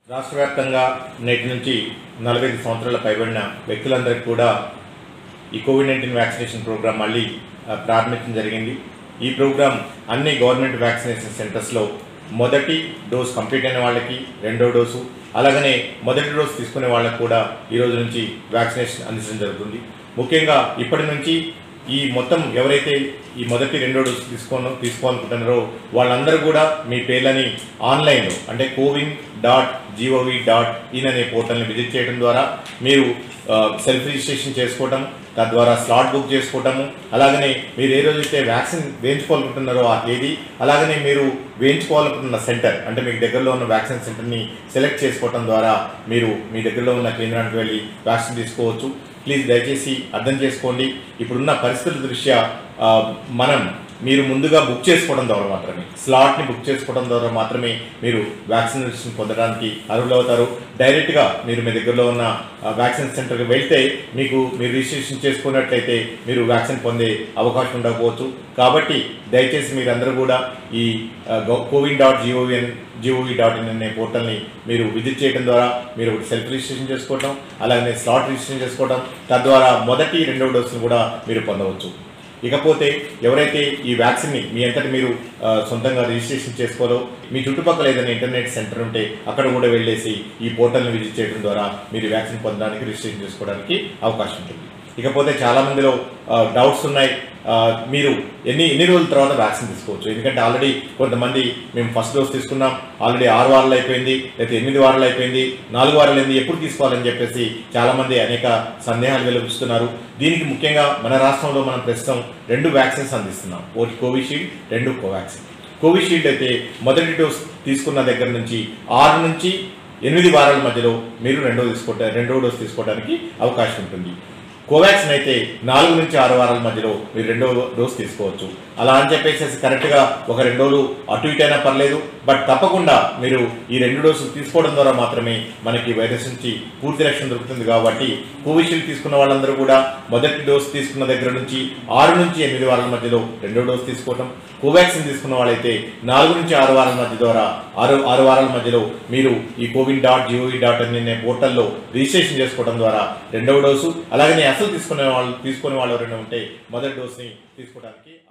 రాష్ట్ర వ్యాప్తంగా నేటి నుంచి నలభై ఐదు సంవత్సరాల పైబడిన వ్యక్తులందరికీ కూడా ఈ కోవిడ్ నైన్టీన్ వ్యాక్సినేషన్ ప్రోగ్రాం మళ్ళీ ఆ, ప్రారంభించడం జరిగింది ఈ ప్రోగ్రాం అన్ని గవర్నమెంట్ వ్యాక్సినేషన్ సెంటర్స్లో మొదటి డోస్ కంప్లీట్ అయిన వాళ్ళకి రెండో డోసు అలాగనే మొదటి డోస్ తీసుకునే వాళ్ళకి కూడా ఈ రోజు నుంచి వ్యాక్సినేషన్ అందించడం జరుగుతుంది ముఖ్యంగా ఇప్పటి నుంచి ఈ మొత్తం ఎవరైతే ఈ మొదటి రెండో డోసు తీసుకోను తీసుకోవాలనుకుంటున్నారో వాళ్ళందరూ కూడా మీ పేర్లని ఆన్లైన్లో అంటే CoWIN dot gov dot in అనే పోర్టల్ని విజిట్ చేయడం ద్వారా మీరు ఆ, సెల్ఫ్ రిజిస్ట్రేషన్ చేసుకోవటం తద్వారా స్లాట్ బుక్ చేసుకోవటము అలాగనే మీరు ఏ రోజైతే వ్యాక్సిన్ వేయించుకోవాలనుకుంటున్నారో ఆ తేదీ అలాగనే మీరు వేయించుకోవాలనుకుంటున్న సెంటర్ అంటే మీకు దగ్గరలో ఉన్న వ్యాక్సిన్ సెంటర్ని సెలెక్ట్ చేసుకోవటం ద్వారా మీరు మీ దగ్గరలో ఉన్న కేంద్రానికి వెళ్ళి వ్యాక్సిన్ తీసుకోవచ్చు ప్లీజ్ దయచేసి అర్థం చేసుకోండి ఇప్పుడున్న పరిస్థితుల దృష్ట్యా ఆ, మనం మీరు ముందుగా బుక్ చేసుకోవడం ద్వారా మాత్రమే స్లాట్ని బుక్ చేసుకోవడం ద్వారా మాత్రమే మీరు వ్యాక్సినేషన్ పొందడానికి అర్హులవుతారు డైరెక్ట్గా మీరు మీ దగ్గరలో ఉన్న ఆ, వ్యాక్సిన్ సెంటర్కి వెళ్తే మీకు మీరు రిజిస్ట్రేషన్ చేసుకున్నట్లయితే మీరు వ్యాక్సిన్ పొందే అవకాశం ఉండకపోవచ్చు కాబట్టి దయచేసి మీరందరూ కూడా ఈ కోవిన్ డాట్ జిఓవిఎన్ జిఓవి డాట్ ఇన్ అనే పోర్టల్ని మీరు విజిట్ చేయడం ద్వారా మీరు ఒకటి సెల్ఫ్ రిజిస్ట్రేషన్ చేసుకోవడం అలాగే స్లాట్ రిజిస్ట్రేషన్ చేసుకోవడం తద్వారా మొదటి రెండవ డోసును కూడా మీరు పొందవచ్చు ఇకపోతే ఎవరైతే ఈ వ్యాక్సిన్ని మీ అంతటి మీరు ఆ, సొంతంగా రిజిస్ట్రేషన్ చేసుకోవాలో మీ చుట్టుపక్కల ఏదైనా ఇంటర్నెట్ సెంటర్ ఉంటే అక్కడ కూడా వెళ్ళేసి ఈ పోర్టల్ని విజిట్ చేయడం ద్వారా మీరు వ్యాక్సిన్ పొందడానికి రిజిస్ట్రేషన్ చేసుకోవడానికి అవకాశం ఉంటుంది ఇకపోతే చాలా మందిలో డౌట్స్ ఉన్నాయి ఆ, మీరు ఎన్ని ఎన్ని రోజుల తర్వాత వ్యాక్సిన్ తీసుకోవచ్చు ఎందుకంటే ఆల్రెడీ కొంతమంది మేము ఫస్ట్ డోస్ తీసుకున్నాం ఆల్రెడీ ఆరు వారాలు అయిపోయింది లేకపోతే ఎనిమిది వారాలు అయిపోయింది నాలుగు వారాలు అయింది ఎప్పుడు తీసుకోవాలని చెప్పేసి చాలా మంది అనేక సందేహాలు వెలువరుస్తున్నారు దీనికి ముఖ్యంగా మన రాష్ట్రంలో మనం ప్రస్తుతం రెండు వ్యాక్సిన్స్ అందిస్తున్నాం ఒకటి కోవిషీల్డ్ రెండు కోవాక్సిన్ కోవిషీల్డ్ అయితే మొదటి డోస్ తీసుకున్న దగ్గర నుంచి ఆరు నుంచి ఎనిమిది వారాల మధ్యలో మీరు రెండో తీసుకోవటం రెండో డోస్ తీసుకోవడానికి అవకాశం ఉంటుంది కోవాక్సిన్ అయితే నాలుగు నుంచి ఆరు వారాల మధ్యలో మీరు రెండో డోస్ తీసుకోవచ్చు అలా అని చెప్పేసి కరెక్ట్గా ఒక రెండు రోజులు అటు ఇటు అయినా పర్లేదు బట్ తప్పకుండా మీరు ఈ రెండు డోసులు తీసుకోవడం ద్వారా మాత్రమే మనకి వైరస్ నుంచి పూర్తి రక్షణ దొరుకుతుంది కాబట్టి కోవిషీల్డ్ తీసుకున్న వాళ్ళందరూ కూడా మొదటి డోస్ తీసుకున్న దగ్గర నుంచి ఆరు నుంచి ఎనిమిది వారాల మధ్యలో రెండో డోస్ తీసుకోవడం కోవాక్సిన్ తీసుకున్న వాళ్ళైతే నాలుగు నుంచి ఆరు వారాల మధ్య ద్వారా ఆరు ఆరు వారాల మధ్యలో మీరు ఈ CoWIN dot gov dot in అనే పోర్టల్లో రిజిస్ట్రేషన్ చేసుకోవడం ద్వారా రెండవ డోసు అలాగనే అసలు తీసుకునే వాళ్ళు తీసుకునే వాళ్ళు ఎవరైనా ఉంటే మొదటి డోస్ని తీసుకోవడానికి